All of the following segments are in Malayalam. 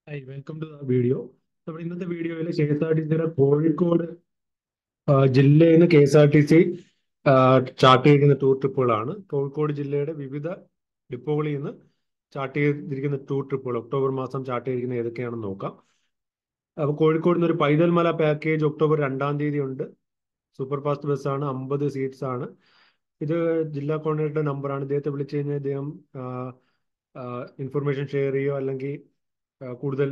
ഹായ് വെൽക്കം ടു വീഡിയോ നമ്മുടെ ഇന്നത്തെ വീഡിയോയിൽ കെ എസ് ആർ ടി സിയുടെ കോഴിക്കോട് ആ, ജില്ലയിൽ നിന്ന് K S R T C charter ചെയ്തിരിക്കുന്ന ടൂർ ട്രിപ്പുകളാണ് കോഴിക്കോട് ജില്ലയുടെ വിവിധ ഡിപ്പോകളിൽ നിന്ന് ചാർട്ട് ചെയ്തിരിക്കുന്ന ടൂർ ട്രിപ്പുകൾ ഒക്ടോബർ മാസം ചാർട്ട് ചെയ്തിരിക്കുന്ന ഏതൊക്കെയാണെന്ന് നോക്കാം അപ്പോൾ കോഴിക്കോട് നിന്ന് ഒരു പൈതൽ മല പാക്കേജ് ഒക്ടോബർ രണ്ടാം തീയതി ഉണ്ട് സൂപ്പർ ഫാസ്റ്റ് ബസ്സാണ് അമ്പത് സീറ്റ്സ് ആണ് ഇത് ജില്ലാ കോർഡിനേറ്റർ നമ്പറാണ് ഇദ്ദേഹത്തെ വിളിച്ചു കഴിഞ്ഞാൽ ഇദ്ദേഹം ഇൻഫർമേഷൻ ഷെയർ ചെയ്യുകയോ അല്ലെങ്കിൽ ആ, കൂടുതൽ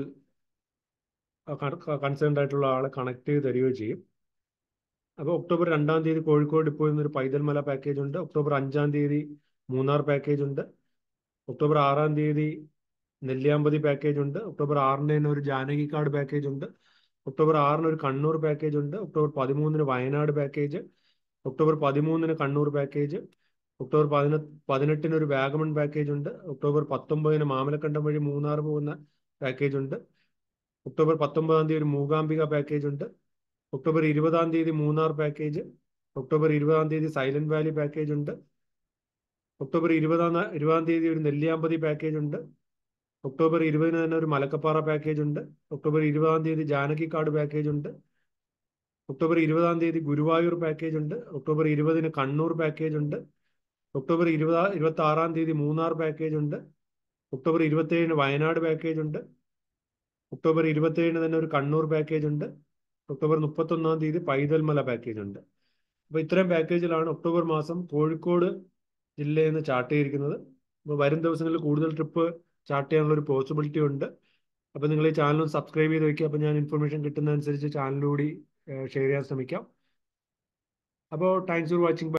കൺസേൺഡ് ആയിട്ടുള്ള ആളെ കണക്ട് ചെയ്ത് തരികയോ ചെയ്യും അപ്പോൾ ഒക്ടോബർ രണ്ടാം തീയതി കോഴിക്കോട് ഡിപ്പോയിൽ നിന്ന് ഒരു പൈതൽ മല പാക്കേജ് ഉണ്ട് ഒക്ടോബർ അഞ്ചാം തീയതി മൂന്നാർ പാക്കേജ് ഉണ്ട് ഒക്ടോബർ ആറാം തീയതി നെല്ലിയാമ്പതി പാക്കേജ് ഉണ്ട് ഒക്ടോബർ ആറിന് തന്നെ ഒരു ജാനകിക്കാട് പാക്കേജ് ഉണ്ട് ഒക്ടോബർ ആറിന് ഒരു കണ്ണൂർ പാക്കേജ് ഉണ്ട് ഒക്ടോബർ പതിമൂന്നിന് വയനാട് പാക്കേജ് ഒക്ടോബർ പതിമൂന്നിന് കണ്ണൂർ പാക്കേജ് ഒക്ടോബർ പതിനെ പതിനെട്ടിന് ഒരു വാഗമൺ പാക്കേജ് ഉണ്ട് ഒക്ടോബർ പത്തൊമ്പതിന് മാമലക്കണ്ടം വഴി മൂന്നാർ പോകുന്ന പാക്കേജ് ഉണ്ട് ഒക്ടോബർ പത്തൊമ്പതാം തീയതി ഒരു മൂകാംബിക പാക്കേജ് ഉണ്ട് ഒക്ടോബർ ഇരുപതാം തീയതി മൂന്നാർ പാക്കേജ് ഒക്ടോബർ ഇരുപതാം തീയതി സൈലന്റ് വാലി പാക്കേജ് ഉണ്ട് ഒക്ടോബർ ഇരുപതാം ന- ഇരുപതാം തീയതി ഒരു നെല്ലിയാമ്പതി പാക്കേജ് ഉണ്ട് ഒക്ടോബർ ഇരുപതിന് തന്നെ ഒരു മലക്കപ്പാറ പാക്കേജ് ഉണ്ട് ഒക്ടോബർ ഇരുപതാം തീയതി ജാനകിക്കാട് പാക്കേജ് ഉണ്ട് ഒക്ടോബർ ഇരുപതാം തീയതി ഗുരുവായൂർ പാക്കേജ് ഉണ്ട് ഒക്ടോബർ ഇരുപതിന് കണ്ണൂർ പാക്കേജ് ഉണ്ട് ഒക്ടോബർ ഇരുപതാ ഇരുപത്തി ആറാം തീയതി മൂന്നാർ പാക്കേജ് ഉണ്ട് ഒക്ടോബർ ഇരുപത്തേഴിന് വയനാട് പാക്കേജ് ഉണ്ട് ഒക്ടോബർ ഇരുപത്തേഴിന് തന്നെ ഒരു കണ്ണൂർ പാക്കേജ് ഉണ്ട് ഒക്ടോബർ മുപ്പത്തൊന്നാം തീയതി പൈതൽമല പാക്കേജ് ഉണ്ട് അപ്പോൾ ഇത്രയും പാക്കേജിലാണ് ഒക്ടോബർ മാസം കോഴിക്കോട് ജില്ലയിൽ നിന്ന് ചാർട്ട് ചെയ്തിരിക്കുന്നത് അപ്പോൾ വരും ദിവസങ്ങളിൽ കൂടുതൽ ട്രിപ്പ് ചാർട്ട് ചെയ്യാനുള്ള ഒരു പോസിബിലിറ്റി ഉണ്ട് അപ്പോൾ നിങ്ങൾ ഈ ചാനൽ സബ്സ്ക്രൈബ് ചെയ്ത് വെക്കുക അപ്പോൾ ഞാൻ ഇൻഫർമേഷൻ കിട്ടുന്നതനുസരിച്ച് ചാനലിലൂടെ ഷെയർ ചെയ്യാൻ ശ്രമിക്കാം അപ്പോൾ താങ്ക്സ് ഫോർ വാച്ചിങ്